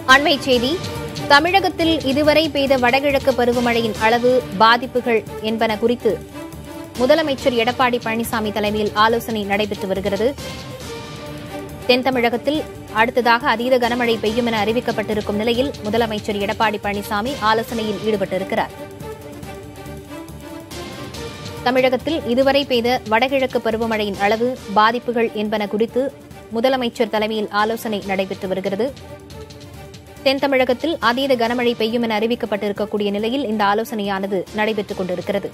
அண்மை செய்தி தமிழகத்தில் இதுவரை பெய்த வடகிழக்கு பருவமழையின் அளவு பாதிப்புகள் என்பன குறித்து முதலமைச்சர் எடப்பாடி பழனிசாமி தலைமையில் ஆலோசனை நடைபெற்று வருகிறது தென் தமிழகத்தில் அடுத்ததாக அதீத கனமழை பெய்யும் என அறிவிக்கப்பட்டிருக்கும் நிலையில் முதலமைச்சர் எடப்பாடி பழனிசாமி ஆலோசனையில் ஈடுபட்டிருக்கிறார் தமிழகத்தில் இதுவரை பெய்த வடகிழக்கு பருவமழையின் அளவு பாதிப்புகள் என்பன குறித்து முதலமைச்சர் தலைமையில் ஆலோசனை நடைபெற்று வருகிறது தென் தமிழகத்தில் அதீத கனமழை பெய்யும் என அறிவிக்கப்பட்டிருக்கக்கூடிய நிலையில் இந்த ஆலோசனையானது நடைபெற்றுக் கொண்டிருக்கிறது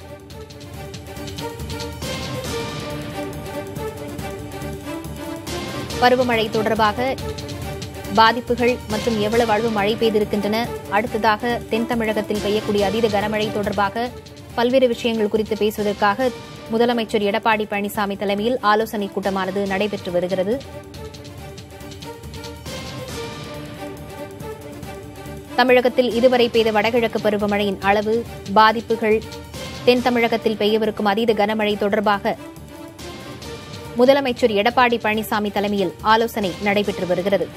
பருவமழை தொடர்பாக பாதிப்புகள் மற்றும் எவ்வளவு அளவு மழை பெய்திருக்கின்றன அடுத்ததாக தென் தமிழகத்தில் பெய்யக்கூடிய அதீத கனமழை தொடர்பாக பல்வேறு விஷயங்கள் குறித்து பேசுவதற்காக முதலமைச்சர் எடப்பாடி பழனிசாமி தலைமையில் ஆலோசனைக் கூட்டமானது நடைபெற்று வருகிறது தமிழகத்தில் இதுவரை பெய்த வடகிழக்கு பருவமழையின் அளவு பாதிப்புகள் தென் தமிழகத்தில் பெய்யவிருக்கும் அதீத கனமழை தொடர்பாக முதலமைச்சர் எடப்பாடி பழனிசாமி தலைமையில் ஆலோசனை நடைபெற்று வருகிறது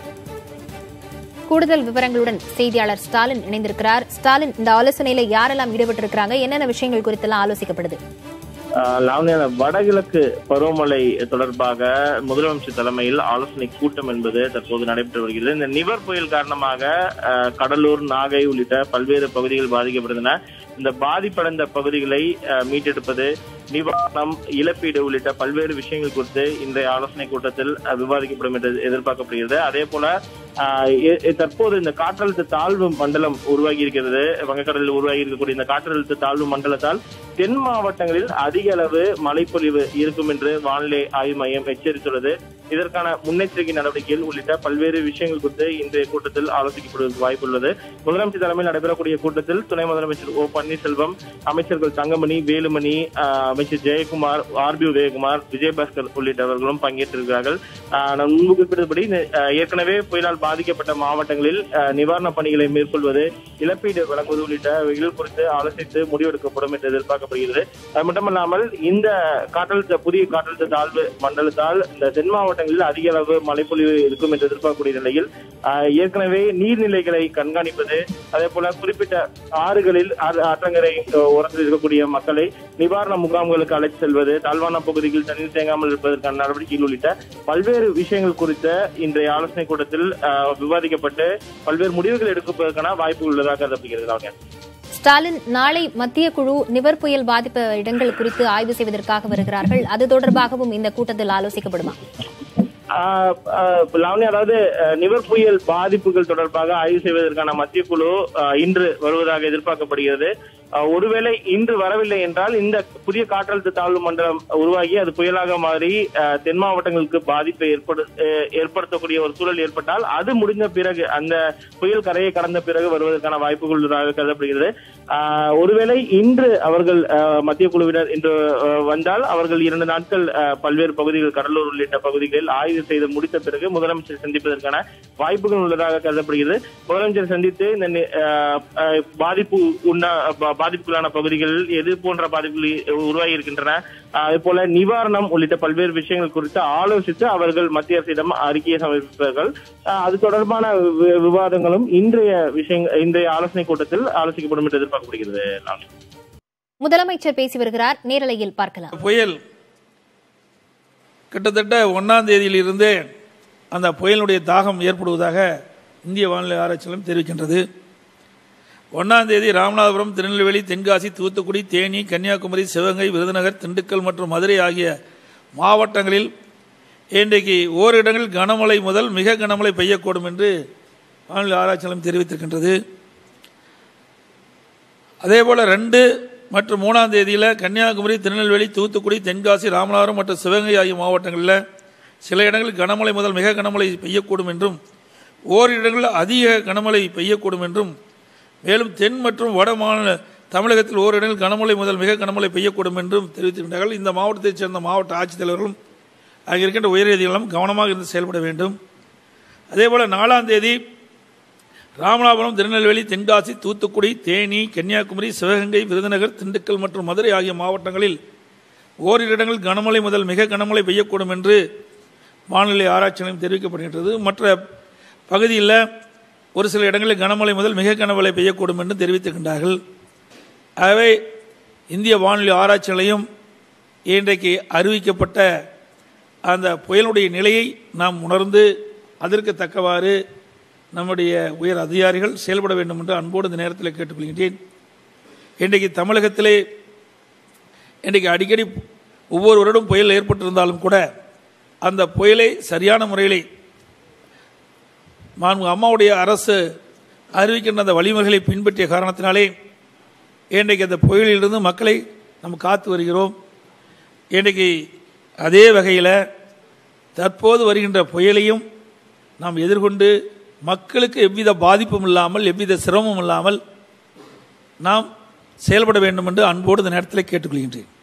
கூடுதல் விவரங்களுடன் செய்தியாளர் ஸ்டாலின் இணைந்திருக்கிறார் ஸ்டாலின் இந்த ஆலோசனையில யாரெல்லாம் ஈடுபட்டிருக்கிறாங்க என்னென்ன விஷயங்கள் குறித்தெல்லாம் ஆலோசிக்கப்படுது ஆஹ் லாவண்யா வடகிழக்கு பருவமழை தொடர்பாக முதலமைச்சர் தலைமையில் ஆலோசனை கூட்டம் என்பது தற்போது நடைபெற்று வருகிறது இந்த நிவர் புயல் காரணமாக ஆஹ் கடலூர் நாகை உள்ளிட்ட பல்வேறு பகுதிகள் பாதிக்கப்படுகின்றன இந்த பாதிப்படைந்த பகுதிகளை ஆஹ் மீட்டெடுப்பது நிவாரணம் இழப்பீடு உள்ளிட்ட பல்வேறு விஷயங்கள் குறித்து இன்றைய ஆலோசனை கூட்டத்தில் ஆஹ் விவாதிக்கப்படும் என்று எதிர்பார்க்கப்படுகிறது அதே போல ஆஹ் எ- எ- தற்போது இந்த காற்றழுத்த தாழ்வு மண்டலம் உருவாகி இருக்கிறது வங்கக்கடலில் உருவாகி இருக்கக்கூடிய இந்த காற்றழுத்த தாழ்வு மண்டலத்தால் தென் மாவட்டங்களில் அதிக அளவு மழைப்பொழிவு இருக்கும் என்று வானிலை ஆய்வு மையம் எச்சரித்துள்ளது இதற்கான முன்னெச்சரிக்கை நடவடிக்கைகள் உள்ளிட்ட பல்வேறு விஷயங்கள் குறித்து இன்றைய கூட்டத்தில் ஆலோசிக்கப்படுவதற்கு வாய்ப்புள்ளது முதலமைச்சர் தலைமையில் நடைபெறக்கூடிய கூட்டத்தில் துணை முதலமைச்சர் ஓ பன்னீர்செல்வம் அமைச்சர்கள் தங்கமணி வேலுமணி ஆஹ் அமைச்சர் ஜெயக்குமார் ஆர் பி உதயகுமார் விஜயபாஸ்கர் உள்ளிட்டவர்களும் பங்கேற்றிருக்கிறார்கள் ஆஹ் நான் முன்பு குறிப்பிட்டபடி இந்த, ஆஹ் ஏற்கனவே புயலால் பாதிக்கப்பட்ட மாவட்டங்களில் ஆஹ் நிவாரணப் பணிகளை மேற்கொள்வது இழப்பீடு வழங்குவது உள்ளிட்டவைகள் குறித்து ஆலோசித்து முடிவெடுக்கப்படும் என்று எதிர்பார்க்கப்படுகிறது அது மட்டுமல்லாமல் இந்த காற்றழுத்த புதிய காற்றழுத்த தாழ்வு மண்டலத்தால் இந்த தென் மாவட்டங்களில் அதிக அளவு மழைப்பொழிவு இருக்கும் என்று எதிர்பார்க்கக்கூடிய நிலையில் ஆஹ் ஏற்கனவே நீர்நிலைகளை கண்காணிப்பது அதே போல குறிப்பிட்ட ஆறுகளில் ஆறு- ஆற்றங்கரை அஹ், ஓரத்தில் இருக்கக்கூடிய மக்களை நிவாரண முகாம்களுக்கு அழைத்து செல்வது தாழ்வான பகுதியில் தண்ணீர் தேங்காமல் இருப்பதற்கான நடவடிக்கைகள் உள்ளிட்ட பல்வேறு விஷயங்கள் குறித்த இன்றைய ஆலோசனை கூட்டத்தில் ஆஹ், விவாதிக்கப்பட்டு பல்வேறு முடிவுகள் எடுப்பதற்கான வாய்ப்பு உள்ளதாக கருதப்படுகிறது லாவண்யா. ஸ்டாலின் நாளை மத்திய குழு நிவர் புயல் பாதித்த இடங்கள் குறித்து ஆய்வு செய்வதற்காக வருகிறார்கள் அது தொடர்பாகவும் இந்த கூட்டத்தில் ஆலோசிக்கப்படுமா ஆஹ் ஆஹ் லாவண்யா அதாவது அஹ், நிவர் புயல் பாதிப்புகள் தொடர்பாக ஆய்வு செய்வதற்கான மத்திய குழு ஆஹ், இன்று வருவதாக எதிர்பார்க்கப்படுகிறது ஆஹ், ஒருவேளை இன்று வரவில்லை என்றால் இந்த புதிய காற்றழுத்த தாழ்வு மண்டலம் உருவாகி அது புயலாக மாறி ஆஹ், தென் மாவட்டங்களுக்கு பாதிப்பை ஏற்படு அஹ், ஏற்படுத்தக்கூடிய ஒரு சூழல் ஏற்பட்டால் அது முடிந்த பிறகு அந்த புயல் கரையை கடந்த பிறகு வருவதற்கான வாய்ப்புகள் உள்ளதாக கருதப்படுகிறது ஆஹ், ஒருவேளை இன்று அவர்கள் ஆஹ், மத்திய குழுவினர் இன்று ஆஹ், வந்தால் அவர்கள் இரண்டு நாட்கள் ஆஹ், பல்வேறு பகுதிகள் கடலூர் உள்ளிட்ட பகுதிகளில் ஆய்வு செய்து முடித்த பிறகு முதலமைச்சர் சந்திப்பதற்கான வாய்ப்புகள் உள்ளதாக கருதப்படுகிறது முதலமைச்சர் சந்தித்து இந்த நி- ஆஹ், ஆஹ், பாதிப்பு உண்ணா பா- பாதிப்புக்குள்ளான பகுதிகளில் எது போன்ற பாதிப்புகள் உருவாகி இருக்கின்றன ஆஹ், அதே போல நிவாரணம் உள்ளிட்ட பல்வேறு விஷயங்கள் குறித்து ஆலோசித்து அவர்கள் மத்திய அரசிடம் அறிக்கையை சமர்ப்பிப்பார்கள் ஆஹ், அது தொடர்பான வி- விவாதங்களும் இன்றைய விஷயங்கள் இன்றைய ஆலோசனை கூட்டத்தில் ஆலோசிக்கப்படும் என்று எதிர்பார்க்கப்படுகிறது லாவண்யா. முதலமைச்சர் பேசி வருகிறார் நேரலையில் பார்க்கலாம் புயல் கிட்டத்தட்ட ஒன்றாம் தேதியிலிருந்தே அந்த புயலினுடைய தாகம் ஏற்படுவதாக இந்திய வானிலை ஆராய்ச்சி நிலையம் தெரிவிக்கின்றது ஒன்றாம் தேதி ராமநாதபுரம் திருநெல்வேலி தென்காசி தூத்துக்குடி தேனி கன்னியாகுமரி சிவகங்கை விருதுநகர் திண்டுக்கல் மற்றும் மதுரை ஆகிய மாவட்டங்களில் இன்றைக்கு ஓரிடங்களில் கனமழை முதல் மிக கனமழை பெய்யக்கூடும் என்று வானிலை ஆராய்ச்சி நிலையம் தெரிவித்திருக்கின்றது அதேபோல் ரெண்டு மற்றும் மூணாம் தேதியில் கன்னியாகுமரி திருநெல்வேலி தூத்துக்குடி தென்காசி ராமநாதபுரம் மற்றும் சிவகங்கை ஆகிய மாவட்டங்களில் சில இடங்களில் கனமழை முதல் மிக கனமழை பெய்யக்கூடும் என்றும் ஓரிடங்களில் அதிக கனமழை பெய்யக்கூடும் என்றும் மேலும் தென் மற்றும் வட மாநில தமிழகத்தில் ஓரிடங்களில் கனமழை முதல் மிக கனமழை பெய்யக்கூடும் என்றும் தெரிவித்திருக்கின்றார்கள் இந்த மாவட்டத்தைச் சேர்ந்த மாவட்ட ஆட்சித்தலைவர்களும் அங்கே இருக்கின்ற உயரதிகளும் கவனமாக இருந்து செயல்பட வேண்டும் அதேபோல் நாலாம் தேதி ராமநாதபுரம் திருநெல்வேலி தென்காசி தூத்துக்குடி தேனி கன்னியாகுமரி சிவகங்கை விருதுநகர் திண்டுக்கல் மற்றும் மதுரை ஆகிய மாவட்டங்களில் ஓரிரு இடங்களில் கனமழை முதல் மிக கனமழை பெய்யக்கூடும் என்று வானிலை ஆராய்ச்சி நிலையம் தெரிவிக்கப்படுகின்றது மற்ற பகுதியில் ஒரு சில இடங்களில் கனமழை முதல் மிக கனமழை பெய்யக்கூடும் என்று தெரிவித்திருக்கின்றார்கள் ஆகவே இந்திய வானொலி ஆராய்ச்சி நிலையம் இன்றைக்கு அறிவிக்கப்பட்ட அந்த புயலுடைய நிலையை நாம் உணர்ந்து அதற்கு தக்கவாறு நம்முடைய உயர் அதிகாரிகள் செயல்பட வேண்டும் என்று அன்போடு இந்த நேரத்தில் கேட்டுக்கொள்கின்றேன் இன்றைக்கு தமிழகத்திலே இன்றைக்கு அடிக்கடி ஒவ்வொரு வருடம் புயல் ஏற்பட்டிருந்தாலும் கூட அந்த புயலை சரியான முறையிலே மாண்பு அம்மாவுடைய அரசு அறிவிக்கின்ற அந்த வழிமுறைகளை பின்பற்றிய காரணத்தினாலே இன்றைக்கு அந்த புயலிலிருந்து மக்களை நம்ம காத்து வருகிறோம் இன்றைக்கு அதே வகையில் தற்போது வருகின்ற புயலையும் நாம் எதிர்கொண்டு மக்களுக்கு எவ்வித பாதிப்பும் இல்லாமல் எவ்வித சிரமமும் இல்லாமல் நாம் செயல்பட வேண்டும் என்று அன்போடு இந்த நேரத்தில் கேட்டுக்கொள்கின்றேன்